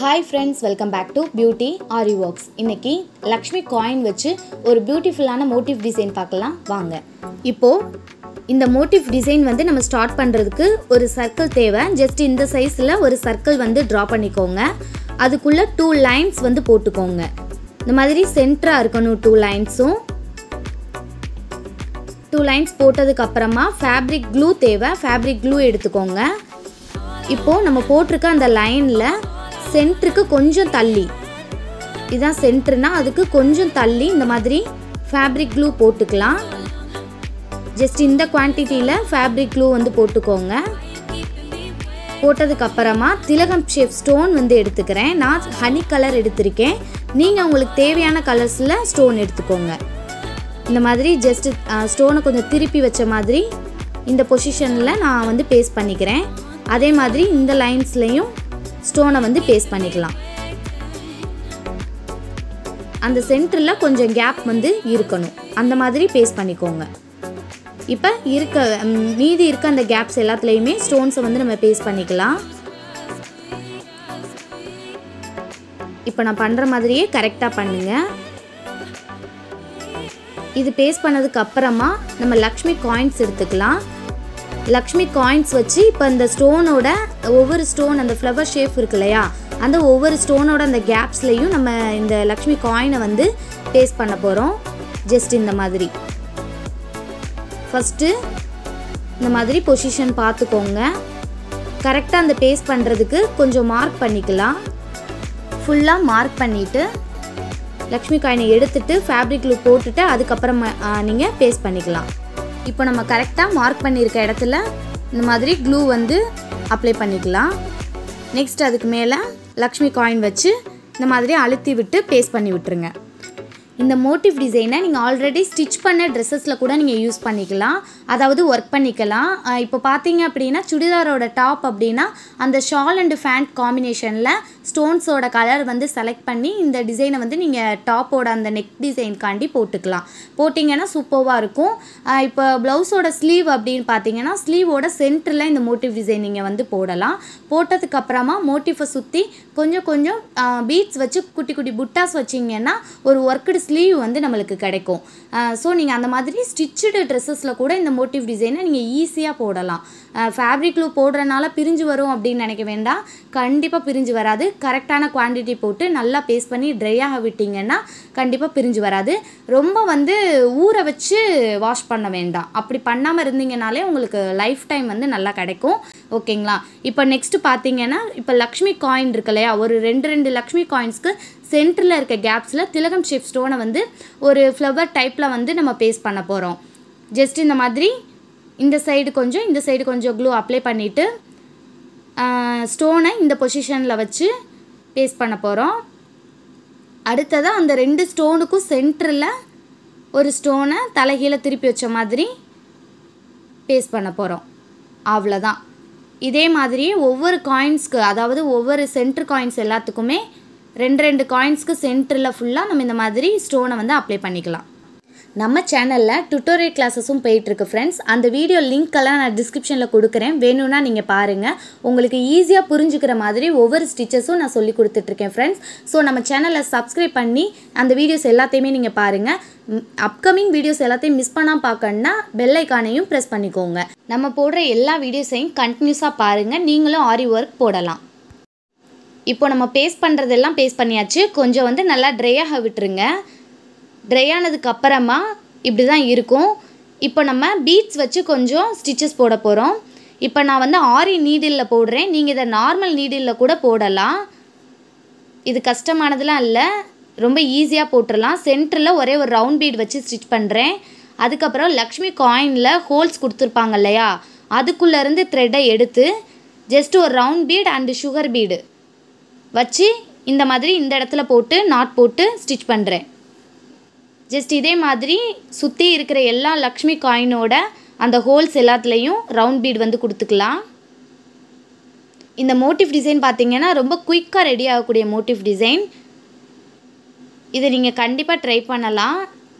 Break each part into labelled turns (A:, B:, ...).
A: hi friends welcome back to beauty Aari works இன்னைக்கு Lakshmi coin வச்சு ஒரு பியூட்டிஃபுல்லான மோட்டிவ் டிசைன் பார்க்கலாம் வாங்க இப்போது இந்த மோட்டிவ் டிசைன் வந்து நம்ம ஸ்டார்ட் பண்ணுறதுக்கு ஒரு சர்க்கிள் தேவை ஜஸ்ட் இந்த சைஸில் ஒரு சர்க்கிள் வந்து ட்ரா பண்ணிக்கோங்க அதுக்குள்ளே டூ லைன்ஸ் வந்து போட்டுக்கோங்க இந்த மாதிரி சென்டராக இருக்கணும் டூ லைன்ஸும் டூ லைன்ஸ் போட்டதுக்கு அப்புறமா ஃபேப்ரிக் க்ளூ தேவை ஃபேப்ரிக் க்ளூ எடுத்துக்கோங்க இப்போது நம்ம போட்டிருக்க அந்த லைனில் சென்டருக்கு கொஞ்சம் தள்ளி இதான் சென்டர்னா அதுக்கு கொஞ்சம் தள்ளி இந்த மாதிரி ஃபேப்ரிக் க்ளூ போட்டுக்கலாம் ஜஸ்ட் இந்த குவான்டிட்டியில் ஃபேப்ரிக் க்ளூ வந்து போட்டுக்கோங்க போட்டதுக்கு அப்புறமா திலகம் ஷேப் ஸ்டோன் வந்து எடுத்துக்கிறேன் நான் ஹனி கலர் எடுத்திருக்கேன் நீங்கள் உங்களுக்கு தேவையான கலர்ஸில் ஸ்டோன் எடுத்துக்கோங்க இந்த மாதிரி ஜஸ்ட் ஸ்டோனை கொஞ்சம் திருப்பி வச்ச மாதிரி இந்த பொசிஷனில் நான் வந்து பேஸ்ட் பண்ணிக்கிறேன் அதே மாதிரி இந்த லைன்ஸ்லேயும் ஸ்டோனை வந்து பேஸ்ட் பண்ணிக்கலாம் அந்த சென்டரில் கொஞ்சம் கேப் வந்து இருக்கணும் அந்த மாதிரி பேஸ்ட் பண்ணிக்கோங்க இப்போ இருக்க ம், மீதி இருக்க அந்த கேப்ஸ் எல்லாத்துலேயுமே ஸ்டோன்ஸை வந்து நம்ம பேஸ்ட் பண்ணிக்கலாம் இப்போ நான் பண்ணுற மாதிரியே கரெக்டாக பண்ணுங்கள் இது பேஸ்ட் பண்ணதுக்கு அப்புறமா நம்ம லக்ஷ்மி காயின்ஸ் எடுத்துக்கலாம் லக்ஷ்மி காயின்ஸ் வச்சு இப்போ இந்த ஸ்டோனோட ஒவ்வொரு ஸ்டோன் அந்த ஃப்ளவர் ஷேப் இருக்கு இல்லையா அந்த ஒவ்வொரு ஸ்டோனோட அந்த கேப்ஸ்லையும் நம்ம இந்த லக்ஷ்மி காயினை வந்து பேஸ்ட் பண்ண போகிறோம் ஜஸ்ட் இந்த மாதிரி ஃபஸ்ட்டு இந்த மாதிரி பொசிஷன் பார்த்துக்கோங்க கரெக்டாக அந்த பேஸ்ட் பண்ணுறதுக்கு கொஞ்சம் மார்க் பண்ணிக்கலாம் ஃபுல்லாக மார்க் பண்ணிவிட்டு லக்ஷ்மி காயினை எடுத்துட்டு ஃபேப்ரிக்கில் போட்டுட்டு அதுக்கப்புறம் நீங்கள் பேஸ்ட் பண்ணிக்கலாம் இப்போ நம்ம கரெக்டாக மார்க் பண்ணியிருக்க இடத்துல இந்த மாதிரி க்ளூ வந்து அப்ளை பண்ணிக்கலாம் நெக்ஸ்ட் அதுக்கு மேலே லக்ஷ்மி காயின் வச்சு இந்த மாதிரி அழுத்தி விட்டு பேஸ்ட் பண்ணி விட்டுருங்க இந்த மோட்டிவ் டிசைனை நீங்கள் ஆல்ரெடி ஸ்டிச் பண்ண ட்ரெஸ்ஸஸில் கூட நீங்கள் யூஸ் பண்ணிக்கலாம் அதாவது ஒர்க் பண்ணிக்கலாம் அஹ் இப்போ பார்த்தீங்க அப்படின்னா சுடிதாரோட டாப் அப்படின்னா அந்த ஷால் அண்ட் ஃபேண்ட் காம்பினேஷனில் ஸ்டோன்ஸோட கலர் வந்து செலக்ட் பண்ணி இந்த டிசைனை வந்து நீங்கள் டாப்போட அந்த நெக் டிசைன்காண்டி போட்டுக்கலாம் போட்டிங்கன்னா சூப்பராக இருக்கும் அஹ் இப்போ ப்ளவுஸோட ஸ்லீவ் அப்படின்னு பார்த்தீங்கன்னா ஸ்லீவோட சென்டரில் இந்த மோட்டிவ் டிசைன் நீங்கள் வந்து போடலாம் போட்டதுக்கு அப்புறமா மோட்டிஃபை சுற்றி கொஞ்சம் கொஞ்சம் பீட்ஸ் வச்சு குட்டி குட்டி புட்டாஸ் வச்சிங்கன்னா ஒரு ஒர்க்குடு ஸ்லீவ் வந்து நம்மளுக்கு கிடைக்கும் ஸோ நீங்கள் அந்த மாதிரி ஸ்டிச்சுடு ட்ரெஸ்ஸஸில் கூட இந்த மோட்டிவ் டிசைனை நீங்கள் ஈஸியாக போடலாம் ஃபேப்ரிக் க்ளூ போடுறனால பிரிஞ்சு வரும் அப்படின்னு நினைக்க வேண்டாம் கண்டிப்பாக பிரிஞ்சு வராது கரெக்டான குவான்டிட்டி போட்டு நல்லா பேஸ்ட் பண்ணி ட்ரை ஆக விட்டிங்கன்னா கண்டிப்பாக பிரிஞ்சு வராது ரொம்ப வந்து ஊற வச்சு வாஷ் பண்ண வேண்டாம் அப்படி பண்ணாமல் இருந்தீங்கனாலே உங்களுக்கு லைஃப் டைம் வந்து நல்லா கிடைக்கும் ஓகேங்களா இப்போ நெக்ஸ்ட் பார்த்தீங்கன்னா இப்போ லக்ஷ்மி காயின் இருக்கு இல்லையா ஒரு ரெண்டு ரெண்டு லக்ஷ்மி காயின்ஸ்க்கு சென்டரில் இருக்க கேப்ஸில் திலகம் ஷேப் ஸ்டோனை வந்து ஒரு ஃப்ளவர் டைப்பில் வந்து நம்ம பேஸ்ட் பண்ண போகிறோம் ஜஸ்ட் இந்த மாதிரி இந்த சைடு கொஞ்சம் இந்த சைடு கொஞ்சம் க்ளூ அப்ளை பண்ணிவிட்டு ஸ்டோனை இந்த பொசிஷனில் வச்சு பேஸ்ட் பண்ண போகிறோம் அடுத்ததாக அந்த ரெண்டு ஸ்டோனுக்கும் சென்டரில் ஒரு ஸ்டோனை தலைகீழ திருப்பி வச்ச மாதிரி பேஸ்ட் பண்ண போகிறோம் அவ்வளோதான் இதே மாதிரியே ஒவ்வொரு காயின்ஸ்க்கு அதாவது ஒவ்வொரு சென்டர் காயின்ஸ் எல்லாத்துக்குமே ரெண்டு ரெண்டு காயின்ஸ்க்கு சென்டரில் ஃபுல்லாக நம்ம இந்த மாதிரி ஸ்டோனை வந்து அப்ளை பண்ணிக்கலாம் நம்ம சேனலில் டுட்டோரியல் கிளாஸஸும் போயிட்டுருக்கு ஃப்ரெண்ட்ஸ் அந்த வீடியோ லிங்க்கெல்லாம் நான் டிஸ்கிரிப்ஷனில் கொடுக்குறேன் வேணும்னா நீங்கள் பாருங்கள் உங்களுக்கு ஈஸியாக புரிஞ்சுக்கிற மாதிரி ஒவ்வொரு ஸ்டிச்சஸும் நான் சொல்லி கொடுத்துட்ருக்கேன் ஃப்ரெண்ட்ஸ் ஸோ நம்ம சேனலை சப்ஸ்கிரைப் பண்ணி அந்த வீடியோஸ் எல்லாத்தையுமே நீங்கள் பாருங்கள் அப்கமிங் வீடியோஸ் எல்லாத்தையும் மிஸ் பண்ணாமல் பார்க்கணுன்னா பெல் ஐக்கானையும் ப்ரெஸ் பண்ணிக்கோங்க நம்ம போடுற எல்லா வீடியோஸையும் கண்டினியூஸாக பாருங்கள் நீங்களும் ஆரி ஒர்க் போடலாம் இப்போ நம்ம பேஸ்ட் பண்ணுறதெல்லாம் பேஸ்ட் பண்ணியாச்சு கொஞ்சம் வந்து நல்லா ட்ரையாக விட்டுருங்க ட்ரை ஆனதுக்கு அப்புறமா இப்படி தான் இருக்கும் இப்போ நம்ம பீட்ஸ் வச்சு கொஞ்சம் ஸ்டிச்சஸ் போட போகிறோம் இப்போ நான் வந்து ஆரி நீடிலில் போடுறேன் நீங்கள் இதை நார்மல் நீடிலில் கூட போடலாம் இது கஷ்டமானதுலாம் இல்லை ரொம்ப ஈஸியாக போட்டுடலாம் சென்டரில் ஒரே ஒரு ரவுண்ட் பீட் வச்சு ஸ்டிச் பண்ணுறேன் அதுக்கப்புறம் லக்ஷ்மி காயினில் ஹோல்ஸ் கொடுத்துருப்பாங்க இல்லையா அதுக்குள்ளேருந்து த்ரெட்டை எடுத்து ஜஸ்ட் ஒரு round bead and sugar bead வச்சு இந்த மாதிரி இந்த இடத்துல போட்டு நாட் போட்டு ஸ்டிச் பண்ணுறேன் ஜஸ்ட் இதே மாதிரி சுற்றி இருக்கிற எல்லா லக்ஷ்மி காயினோட அந்த ஹோல்ஸ் எல்லாத்துலேயும் ரவுண்ட் பீட் வந்து கொடுத்துக்கலாம் இந்த மோட்டிவ் டிசைன் பார்த்தீங்கன்னா ரொம்ப குயிக்காக ரெடி ஆகக்கூடிய மோட்டிவ் டிசைன் இதை நீங்கள் கண்டிப்பாக ட்ரை பண்ணலாம்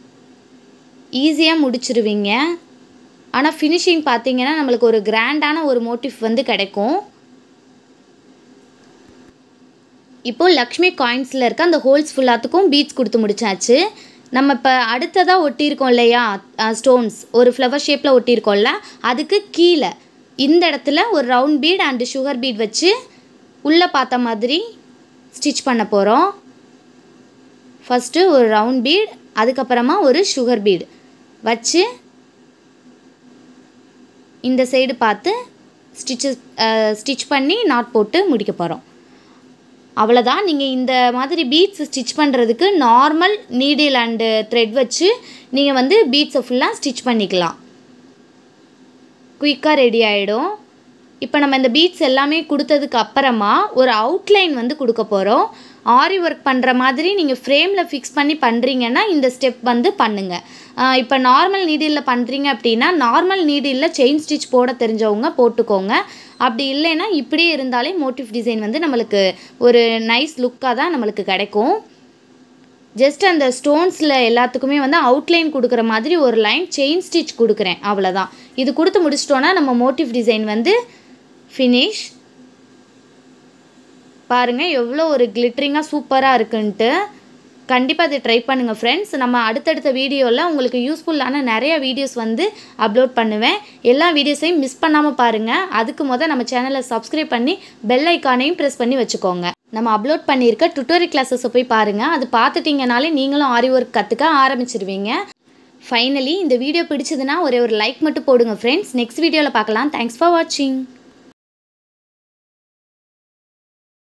A: ஈஸியாக முடிச்சிருவீங்க ஆனால் ஃபினிஷிங் பார்த்தீங்கன்னா நம்மளுக்கு ஒரு கிராண்டான ஒரு மோட்டிவ் வந்து கிடைக்கும் இப்போது லக்ஷ்மி காயின்ஸில் இருக்க அந்த ஹோல்ஸ் ஃபுல்லாத்துக்கும் பீட்ஸ் கொடுத்து முடிச்சாச்சு நம்ம இப்போ அடுத்ததாக ஒட்டியிருக்கோம் இல்லையா ஸ்டோன்ஸ் ஒரு ஃப்ளவர் ஷேப்பில் ஒட்டியிருக்கோம்ல அதுக்கு கீழே இந்த இடத்துல ஒரு round bead and sugar bead வச்சு உள்ளே பார்த்த மாதிரி ஸ்டிச் பண்ண போகிறோம் ஃபஸ்ட்டு ஒரு ரவுண்ட் பீட் அதுக்கப்புறமா ஒரு சுகர் பீட் வச்சு இந்த சைடு பார்த்து ஸ்டிச்சஸ் ஸ்டிச் பண்ணி நாட் போட்டு முடிக்க போகிறோம் அவ்வளோதான் நீங்கள் இந்த மாதிரி பீட்ஸ் ஸ்டிச் பண்ணுறதுக்கு நார்மல் நீடில் அண்டு த்ரெட் வச்சு நீங்கள் வந்து பீட்ஸை ஃபுல்லாக ஸ்டிச் பண்ணிக்கலாம் குயிக்காக ரெடி ஆகிடும் இப்போ நம்ம இந்த பீட்ஸ் எல்லாமே கொடுத்ததுக்கு அப்புறமா ஒரு அவுட்லைன் வந்து கொடுக்க போகிறோம் ஆரி ஒர்க் பண்ணுற மாதிரி நீங்கள் ஃப்ரேமில் ஃபிக்ஸ் பண்ணி பண்ணுறீங்கன்னா இந்த ஸ்டெப் வந்து பண்ணுங்கள் இப்போ நார்மல் நீடிலில் பண்ணுறீங்க அப்படின்னா நார்மல் நீடிலில் செயின் ஸ்டிச் போட தெரிஞ்சவங்க போட்டுக்கோங்க அப்படி இல்லைன்னா இப்படியே இருந்தாலே மோட்டிவ் டிசைன் வந்து நம்மளுக்கு ஒரு நைஸ் லுக்காக தான் நம்மளுக்கு கிடைக்கும் ஜஸ்ட் அந்த ஸ்டோன்ஸில் எல்லாத்துக்குமே வந்து அவுட்லைன் கொடுக்குற மாதிரி ஒரு லைன் செயின் ஸ்டிச் கொடுக்குறேன் அவ்வளோதான் இது கொடுத்து முடிச்சிட்டோன்னா நம்ம மோட்டிவ் டிசைன் வந்து ஃபினிஷ் பாருங்கள் எவ்வளோ ஒரு கிளிட்ரிங்காக சூப்பராக இருக்குன்ட்டு கண்டிப்பாக அதை ட்ரை பண்ணுங்கள் ஃப்ரெண்ட்ஸ் நம்ம அடுத்தடுத்த வீடியோவில் உங்களுக்கு யூஸ்ஃபுல்லான நிறைய வீடியோஸ் வந்து அப்லோட் பண்ணுவேன் எல்லா வீடியோஸையும் மிஸ் பண்ணாமல் பாருங்கள் அதுக்கு முதல் நம்ம சேனலை சப்ஸ்கிரைப் பண்ணி பெல் ஐக்கானையும் ப்ரெஸ் பண்ணி வச்சுக்கோங்க நம்ம அப்லோட் பண்ணியிருக்க டுட்டோரி கிளாஸஸை போய் பாருங்கள் அது பார்த்துட்டிங்கனாலே நீங்களும் ஆரி ஒர்க் கற்றுக்க ஆரம்பிச்சிருவீங்க ஃபைனலி இந்த வீடியோ பிடிச்சதுன்னா ஒரே ஒரு லைக் மட்டும் போடுங்க ஃப்ரெண்ட்ஸ் நெக்ஸ்ட் வீடியோவில் பார்க்கலாம் தேங்க்ஸ் ஃபார் வாட்சிங்